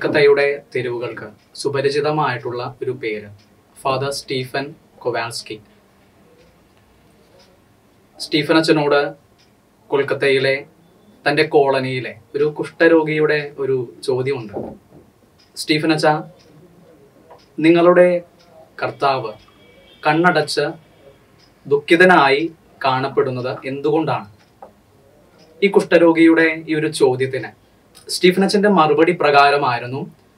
കൊൽക്കത്തയുടെ തെരുവുകൾക്ക് സുപരിചിതമായിട്ടുള്ള ഒരു പേര് father Stephen കൊവാൽസ്കി Stephen അച്ഛനോട് കൊൽക്കത്തയിലെ തൻ്റെ കോളനിയിലെ ഒരു കുഷ്ഠരോഗിയുടെ ഒരു ചോദ്യമുണ്ട് സ്റ്റീഫൻ അച്ഛ നിങ്ങളുടെ കർത്താവ് കണ്ണടച്ച് ദുഃഖിതനായി കാണപ്പെടുന്നത് എന്തുകൊണ്ടാണ് ഈ കുഷ്ഠരോഗിയുടെ ഈ ഒരു ചോദ്യത്തിന് സ്റ്റീഫൻ അച്ഛന്റെ മറുപടി പ്രകാരമായിരുന്നു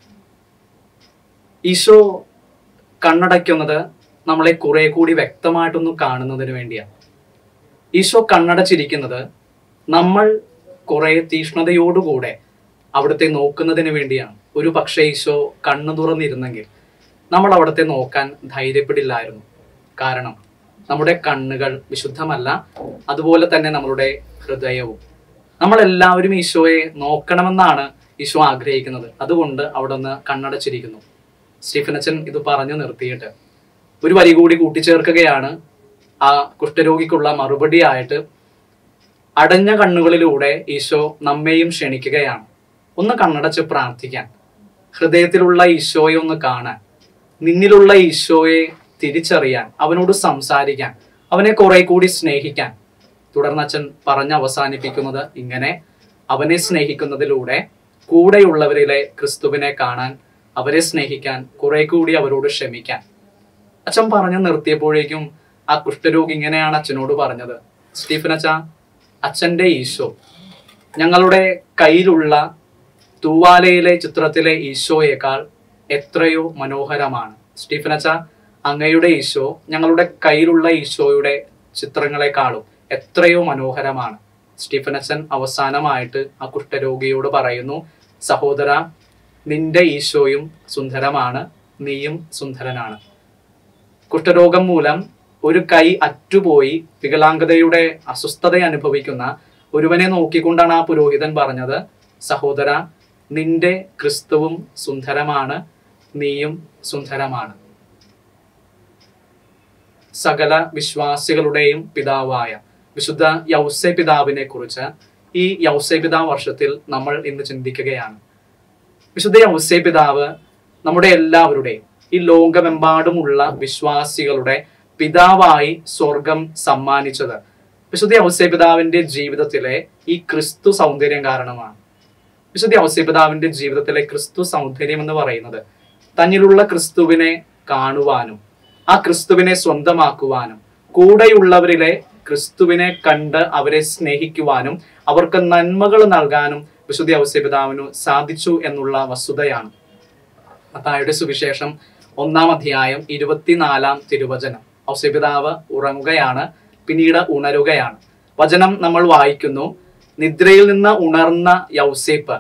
ഈശോ കണ്ണടയ്ക്കുന്നത് നമ്മളെ കുറെ കൂടി വ്യക്തമായിട്ടൊന്ന് കാണുന്നതിന് വേണ്ടിയാണ് ഈശോ കണ്ണടച്ചിരിക്കുന്നത് നമ്മൾ കുറെ തീഷ്ണതയോടുകൂടെ അവിടുത്തെ നോക്കുന്നതിന് വേണ്ടിയാണ് ഒരു പക്ഷേ ഈശോ കണ്ണു തുറന്നിരുന്നെങ്കിൽ നമ്മൾ അവിടുത്തെ നോക്കാൻ ധൈര്യപ്പെടില്ലായിരുന്നു കാരണം നമ്മുടെ കണ്ണുകൾ വിശുദ്ധമല്ല അതുപോലെ തന്നെ നമ്മളുടെ ഹൃദയവും നമ്മളെല്ലാവരും ഈശോയെ നോക്കണമെന്നാണ് ഈശോ ആഗ്രഹിക്കുന്നത് അതുകൊണ്ട് അവിടെ നിന്ന് കണ്ണടച്ചിരിക്കുന്നു സ്റ്റീഫൻ അച്ഛൻ ഇത് പറഞ്ഞു നിർത്തിയിട്ട് ഒരു വരി കൂടി കൂട്ടിച്ചേർക്കുകയാണ് ആ കുഷ്ഠരോഗിക്കുള്ള മറുപടിയായിട്ട് അടഞ്ഞ കണ്ണുകളിലൂടെ ഈശോ നമ്മെയും ക്ഷണിക്കുകയാണ് ഒന്ന് കണ്ണടച്ച് പ്രാർത്ഥിക്കാൻ ഹൃദയത്തിലുള്ള ഈശോയെ ഒന്ന് കാണാൻ നിന്നിലുള്ള ഈശോയെ തിരിച്ചറിയാൻ അവനോട് സംസാരിക്കാൻ അവനെ കുറെ കൂടി സ്നേഹിക്കാൻ തുടർന്ന് അച്ഛൻ പറഞ്ഞ് അവസാനിപ്പിക്കുന്നത് ഇങ്ങനെ അവനെ സ്നേഹിക്കുന്നതിലൂടെ കൂടെയുള്ളവരിലെ ക്രിസ്തുവിനെ കാണാൻ അവരെ സ്നേഹിക്കാൻ കുറെ കൂടി അവരോട് ക്ഷമിക്കാൻ അച്ഛൻ പറഞ്ഞു നിർത്തിയപ്പോഴേക്കും ആ കുഷ്ഠരോഗി ഇങ്ങനെയാണ് അച്ഛനോട് പറഞ്ഞത് സ്റ്റീഫൻ അച്ഛ അച്ഛൻ്റെ ഈശോ ഞങ്ങളുടെ കയ്യിലുള്ള തൂവാലയിലെ ചിത്രത്തിലെ ഈശോയേക്കാൾ എത്രയോ മനോഹരമാണ് സ്റ്റീഫൻ അച്ഛ അങ്ങയുടെ ഈശോ ഞങ്ങളുടെ കയ്യിലുള്ള ഈശോയുടെ ചിത്രങ്ങളെക്കാളും എത്രയോ മനോഹരമാണ് സ്റ്റീഫൻ അച്ഛൻ അവസാനമായിട്ട് ആ കുഷ്ഠരോഗിയോട് പറയുന്നു സഹോദര നിന്റെ ഈശോയും സുന്ദരമാണ് നീയും സുന്ദരനാണ് കുഷ്ഠരോഗം മൂലം ഒരു കൈ അറ്റുപോയി വികലാംഗതയുടെ അസ്വസ്ഥത അനുഭവിക്കുന്ന ഒരുവനെ നോക്കിക്കൊണ്ടാണ് ആ പുരോഹിതൻ പറഞ്ഞത് സഹോദര നിന്റെ ക്രിസ്തുവും സുന്ദരമാണ് നീയും സുന്ദരമാണ് സകല വിശ്വാസികളുടെയും പിതാവായ വിശുദ്ധ യൗസെ പിതാവിനെ കുറിച്ച് ഈ യൗസെ പിതാവ് വർഷത്തിൽ നമ്മൾ ഇന്ന് ചിന്തിക്കുകയാണ് വിശുദ്ധ യൗസെ പിതാവ് നമ്മുടെ എല്ലാവരുടെയും ഈ ലോകമെമ്പാടുമുള്ള വിശ്വാസികളുടെ പിതാവായി സ്വർഗം സമ്മാനിച്ചത് വിശുദ്ധ ഔസേ പിതാവിന്റെ ജീവിതത്തിലെ ഈ ക്രിസ്തു സൗന്ദര്യം കാരണമാണ് വിശുദ്ധ ഔസേ പിതാവിന്റെ ജീവിതത്തിലെ ക്രിസ്തു സൗന്ദര്യം എന്ന് പറയുന്നത് തന്നിലുള്ള ക്രിസ്തുവിനെ കാണുവാനും ആ ക്രിസ്തുവിനെ സ്വന്തമാക്കുവാനും കൂടെയുള്ളവരിലെ ക്രിസ്തുവിനെ കണ്ട് അവരെ സ്നേഹിക്കുവാനും അവർക്ക് നന്മകൾ നൽകാനും വിശുദ്ധ ഔസേ പിതാവിനു സാധിച്ചു എന്നുള്ള വസ്തുതയാണ് മത്തായുടെ സുവിശേഷം ഒന്നാം അധ്യായം ഇരുപത്തിനാലാം തിരുവചനം ഔസ്യപിതാവ് ഉറങ്ങുകയാണ് പിന്നീട് ഉണരുകയാണ് വചനം നമ്മൾ വായിക്കുന്നു നിദ്രയിൽ നിന്ന് ഉണർന്ന യൗസേപ്പ്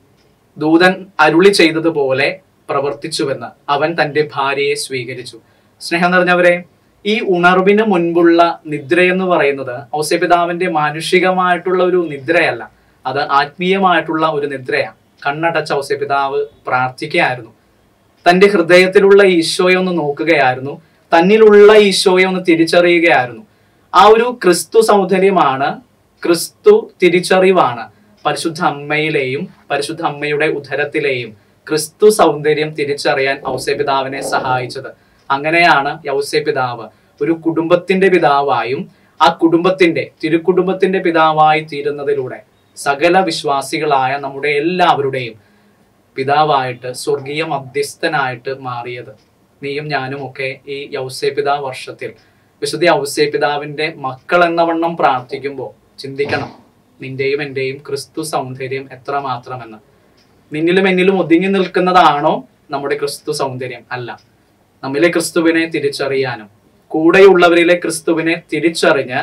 ദൂതൻ അരുളി ചെയ്തതുപോലെ പ്രവർത്തിച്ചുവെന്ന് അവൻ തന്റെ ഭാര്യയെ സ്വീകരിച്ചു സ്നേഹം നിറഞ്ഞവരെ ഈ ഉണർവിന് മുൻപുള്ള നിദ്ര എന്ന് പറയുന്നത് ഔസ്യപിതാവിന്റെ മാനുഷികമായിട്ടുള്ള ഒരു നിദ്രയല്ല അത് ആത്മീയമായിട്ടുള്ള ഒരു നിദ്രയാണ് കണ്ണടച്ച ഔസ്യപിതാവ് പ്രാർത്ഥിക്കുകയായിരുന്നു തന്റെ ഹൃദയത്തിലുള്ള ഈശോയെ ഒന്ന് നോക്കുകയായിരുന്നു തന്നിലുള്ള ഈശോയെ ഒന്ന് തിരിച്ചറിയുകയായിരുന്നു ആ ഒരു ക്രിസ്തു സൗന്ദര്യമാണ് ക്രിസ്തു തിരിച്ചറിവാണ് പരിശുദ്ധ അമ്മയിലെയും പരിശുദ്ധ അമ്മയുടെ ഉദരത്തിലെയും ക്രിസ്തു സൗന്ദര്യം തിരിച്ചറിയാൻ ഔസേപിതാവിനെ സഹായിച്ചത് അങ്ങനെയാണ് യൗസേപിതാവ് ഒരു കുടുംബത്തിന്റെ പിതാവായും ആ കുടുംബത്തിന്റെ തിരുക്കുടുംബത്തിന്റെ പിതാവായി തീരുന്നതിലൂടെ സകല വിശ്വാസികളായ നമ്മുടെ എല്ലാവരുടെയും പിതാവായിട്ട് സ്വർഗീയ മധ്യസ്ഥനായിട്ട് മാറിയത് നീയും ഞാനും ഒക്കെ ഈ യൗസേപിത വർഷത്തിൽ വിശുദ്ധ യൗസേപിതാവിന്റെ മക്കൾ എന്ന വണ്ണം പ്രാർത്ഥിക്കുമ്പോൾ ചിന്തിക്കണം നിന്റെയും എന്റെയും ക്രിസ്തു സൗന്ദര്യം എത്രമാത്രമെന്ന് നിന്നിലും എന്നിലും ഒതുങ്ങി നിൽക്കുന്നതാണോ നമ്മുടെ ക്രിസ്തു സൗന്ദര്യം അല്ല നമ്മിലെ ക്രിസ്തുവിനെ തിരിച്ചറിയാനും കൂടെയുള്ളവരിലെ ക്രിസ്തുവിനെ തിരിച്ചറിഞ്ഞ്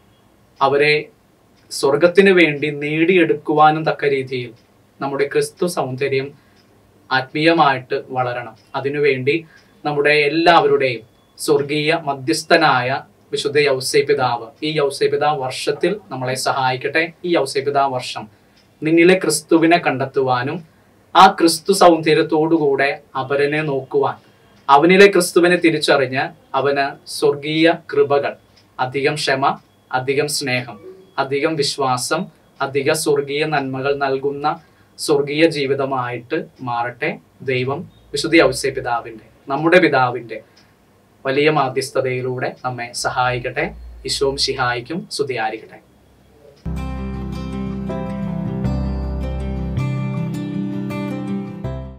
അവരെ സ്വർഗത്തിന് വേണ്ടി നേടിയെടുക്കുവാനും തക്ക രീതിയിൽ നമ്മുടെ ക്രിസ്തു സൗന്ദര്യം ആത്മീയമായിട്ട് വളരണം അതിനുവേണ്ടി നമ്മുടെ എല്ലാവരുടെയും സ്വർഗീയ മധ്യസ്ഥനായ വിശുദ്ധ യൗസേപിതാവ് ഈ യൗസേപിതാവ് വർഷത്തിൽ നമ്മളെ സഹായിക്കട്ടെ ഈ യൗസേപിതാവ് വർഷം നിന്നിലെ ക്രിസ്തുവിനെ കണ്ടെത്തുവാനും ആ ക്രിസ്തു സൗന്ദര്യത്തോടുകൂടെ അവരനെ നോക്കുവാൻ അവനിലെ ക്രിസ്തുവിനെ തിരിച്ചറിഞ്ഞ് അവന് സ്വർഗീയ കൃപകൾ അധികം ക്ഷമ അധികം സ്നേഹം അധികം വിശ്വാസം അധിക സ്വർഗീയ നന്മകൾ നൽകുന്ന സ്വർഗീയ ജീവിതമായിട്ട് മാറട്ടെ ദൈവം വിശുദ്ധ ഔസേ പിതാവിൻ്റെ നമ്മുടെ പിതാവിൻ്റെ വലിയ മാധ്യസ്ഥതയിലൂടെ നമ്മെ സഹായിക്കട്ടെ ഈശോം ശിഹായിക്കും സ്തുതിയായിരിക്കട്ടെ